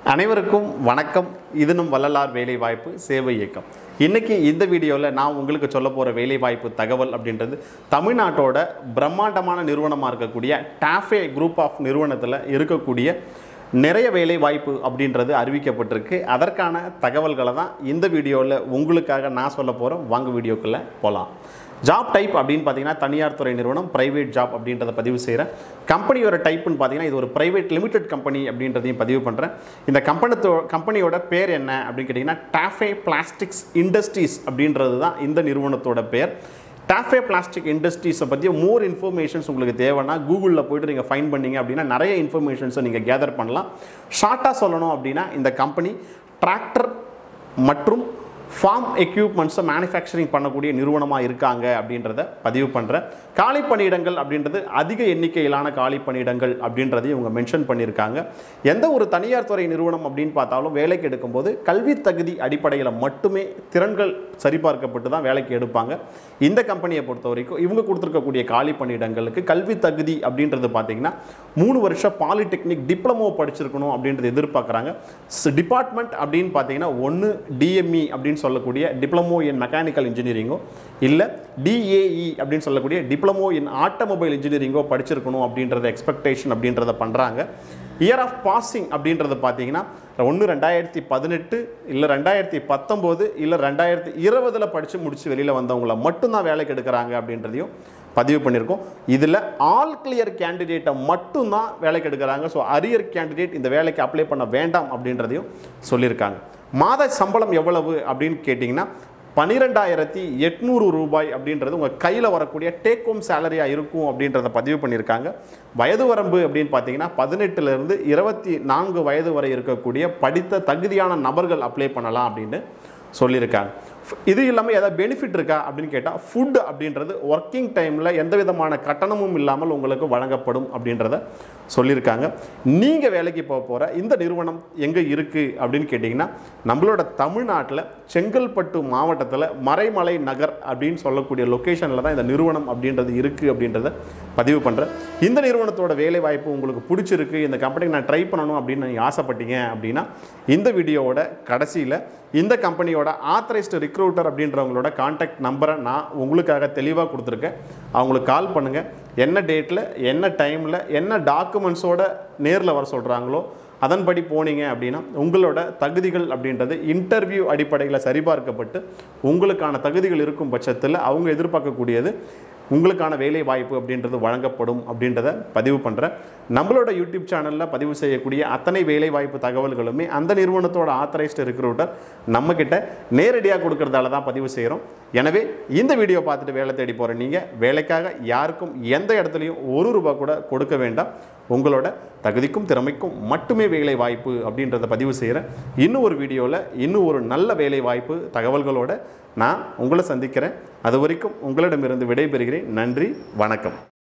அனைவருக்கும் வணக்கம் இது நம் வள்ளலார் வேலைவாய்ப்பு சேவை இயக்கம் இன்னைக்கு இந்த வீடியோவில் நான் உங்களுக்கு சொல்ல போகிற வேலைவாய்ப்பு தகவல் அப்படின்றது தமிழ்நாட்டோட பிரம்மாண்டமான நிறுவனமாக இருக்கக்கூடிய டாஃபே குரூப் ஆஃப் நிறுவனத்தில் இருக்கக்கூடிய நிறைய வேலை வாய்ப்பு அப்படின்றது அறிவிக்கப்பட்டிருக்கு அதற்கான தகவல்களை தான் இந்த வீடியோவில் உங்களுக்காக நான் சொல்ல போகிறேன் வாங்க வீடியோக்குள்ளே போகலாம் ஜாப் டைப் அப்படின்னு பார்த்தீங்கன்னா தனியார் துறை நிறுவனம் பிரைவேட் ஜாப் அப்படின்றத பதிவு செய்கிறேன் கம்பெனியோட டைப்புன்னு பார்த்தீங்கன்னா இது ஒரு பிரைவேட் லிமிடெட் கம்பெனி அப்படின்றதையும் பதிவு பண்ணுறேன் இந்த கம்பெனி கம்பெனியோட பேர் என்ன அப்படின்னு கேட்டிங்கன்னா டாஃபே பிளாஸ்டிக்ஸ் இண்டஸ்ட்ரீஸ் அப்படின்றது தான் இந்த நிறுவனத்தோட பேர் டாஃபே பிளாஸ்டிக் இண்டஸ்ட்ரீஸை பற்றி மோர் இன்ஃபர்மேஷன்ஸ் உங்களுக்கு தேவைன்னா கூகுளில் போயிட்டு நீங்கள் ஃபைன் பண்ணீங்க அப்படின்னா நிறைய இன்ஃபர்மேஷன்ஸை நீங்கள் கேதர் பண்ணலாம் ஷார்ட்டாக சொல்லணும் அப்படின்னா இந்த கம்பெனி டிராக்டர் மற்றும் ஃபார்ம் எக்யூப்மெண்ட்ஸை மேனுஃபேக்சரிங் பண்ணக்கூடிய நிறுவனமாக இருக்காங்க அப்படின்றத பதிவு பண்ணுறேன் காலி பணியிடங்கள் அப்படின்றது அதிக எண்ணிக்கையிலான காலி பணியிடங்கள் அப்படின்றதையும் இவங்க மென்ஷன் பண்ணியிருக்காங்க எந்த ஒரு தனியார் துறை நிறுவனம் அப்படின்னு பார்த்தாலும் வேலைக்கு எடுக்கும்போது கல்வி தகுதி அடிப்படையில் மட்டுமே திறன்கள் சரிபார்க்கப்பட்டு தான் வேலைக்கு எடுப்பாங்க இந்த கம்பெனியை பொறுத்த வரைக்கும் இவங்க கொடுத்துருக்கக்கூடிய காலி பணியிடங்களுக்கு கல்வி தகுதி அப்படின்றது பார்த்தீங்கன்னா மூணு வருஷம் பாலிடெக்னிக் டிப்ளமோ படிச்சிருக்கணும் அப்படின்றது எதிர்பார்க்குறாங்க டிபார்ட்மெண்ட் அப்படின்னு பார்த்தீங்கன்னா ஒன்று டிஎம்இ அப்படின்னு சொல்லக்கூடிய டிப்ளமோ இன் மெக்கானிக்கல் இன்ஜினியரிங்கோ இல்லை டிஏஇ அப்படின்னு சொல்லக்கூடிய டிப்ளமோ இன் ஆட்டோமொபைல் இன்ஜினியரிங்கோ படிச்சிருக்கணும் அப்படின்றத எக்ஸ்பெக்டேஷன் அப்படின்றத பண்ணுறாங்க இயர் ஆஃப் பாசிங் அப்படின்றது பார்த்தீங்கன்னா ஒன்று ரெண்டாயிரத்தி பதினெட்டு இல்லை ரெண்டாயிரத்தி பத்தொம்போது இல்லை ரெண்டாயிரத்தி இருபதில் படித்து முடிச்சு வெளியில் வந்தவங்கள மட்டும்தான் வேலைக்கு எடுக்கிறாங்க அப்படின்றதையும் பதிவு பண்ணியிருக்கோம் இதில் ஆல் கிளியர் கேண்டிடேட்டை மட்டும்தான் வேலைக்கு எடுக்கிறாங்க ஸோ அரியர் கேண்டிடேட் இந்த வேலைக்கு அப்ளை பண்ண வேண்டாம் அப்படின்றதையும் சொல்லியிருக்காங்க மாத சம்பளம் எவ்வளவு அப்படின்னு கேட்டிங்கன்னா பன்னிரெண்டாயிரத்தி எட்நூறு ரூபாய் அப்படின்றது உங்கள் கையில் வரக்கூடிய டேக் ஹோம் சேலரியாக இருக்கும் அப்படின்றத பதிவு பண்ணியிருக்காங்க வயது வரம்பு அப்படின்னு பார்த்தீங்கன்னா பதினெட்டுலேருந்து இருபத்தி நான்கு வயது வரை இருக்கக்கூடிய படித்த தகுதியான நபர்கள் அப்ளை பண்ணலாம் அப்படின்னு சொல்லியிருக்காங்க இது இல்லாமல் ஏதாவது பெனிஃபிட் இருக்கா அப்படின்னு கேட்டால் ஃபுட் அப்படின்றது ஒர்க்கிங் டைமில் எந்த விதமான கட்டணமும் இல்லாமல் உங்களுக்கு வழங்கப்படும் அப்படின்றத சொல்லியிருக்காங்க நீங்கள் வேலைக்கு போக போகிற இந்த நிறுவனம் எங்கே இருக்குது அப்படின்னு கேட்டிங்கன்னா நம்மளோட தமிழ்நாட்டில் செங்கல்பட்டு மாவட்டத்தில் மறைமலை நகர் அப்படின்னு சொல்லக்கூடிய லொக்கேஷனில் தான் இந்த நிறுவனம் அப்படின்றது இருக்குது அப்படின்றத பதிவு பண்ணுறேன் இந்த நிறுவனத்தோட வேலை வாய்ப்பு உங்களுக்கு பிடிச்சிருக்கு இந்த கம்பெனிக்கு நான் ட்ரை பண்ணணும் அப்படின்னு நீங்கள் ஆசைப்பட்டீங்க அப்படின்னா இந்த வீடியோவோட கடைசியில் இந்த கம்பெனியோட ஆத்தரைஸ்டு ரிக்ரூட்டர் அப்படின்றவங்களோட காண்டாக்ட் நம்பரை நான் உங்களுக்காக தெளிவாக கொடுத்துருக்கேன் அவங்களுக்கு கால் பண்ணுங்கள் என்ன டேட்டில் என்ன டைமில் என்ன டாக்குமெண்ட்ஸோட நேரில் வர சொல்கிறாங்களோ அதன்படி போனீங்க அப்படின்னா உங்களோட தகுதிகள் அப்படின்றது இன்டர்வியூ அடிப்படையில் சரிபார்க்கப்பட்டு உங்களுக்கான தகுதிகள் இருக்கும் பட்சத்தில் அவங்க எதிர்பார்க்கக்கூடியது உங்களுக்கான வேலை வாய்ப்பு அப்படின்றது வழங்கப்படும் அப்படின்றத பதிவு பண்ணுறேன் நம்மளோட யூடியூப் சேனலில் பதிவு செய்யக்கூடிய அத்தனை வேலை வாய்ப்பு தகவல்களுமே அந்த நிறுவனத்தோட ஆத்தரைஸ்டு ரிக்ரூட்டர் நம்மக்கிட்ட நேரடியாக கொடுக்கறதால தான் பதிவு செய்கிறோம் எனவே இந்த வீடியோ பார்த்துட்டு வேலை தேடி போகிற நீங்கள் வேலைக்காக யாருக்கும் எந்த இடத்துலையும் ஒரு ரூபா கூட கொடுக்க வேண்டாம் உங்களோட தகுதிக்கும் திறமைக்கும் மட்டுமே வேலை வாய்ப்பு அப்படின்றத பதிவு செய்கிறேன் இன்னும் ஒரு வீடியோவில் இன்னும் ஒரு நல்ல வேலை வாய்ப்பு தகவல்களோட நான் உங்களை சந்திக்கிறேன் அது வரைக்கும் உங்களிடமிருந்து விடைபெறுகிறேன் நன்றி வணக்கம்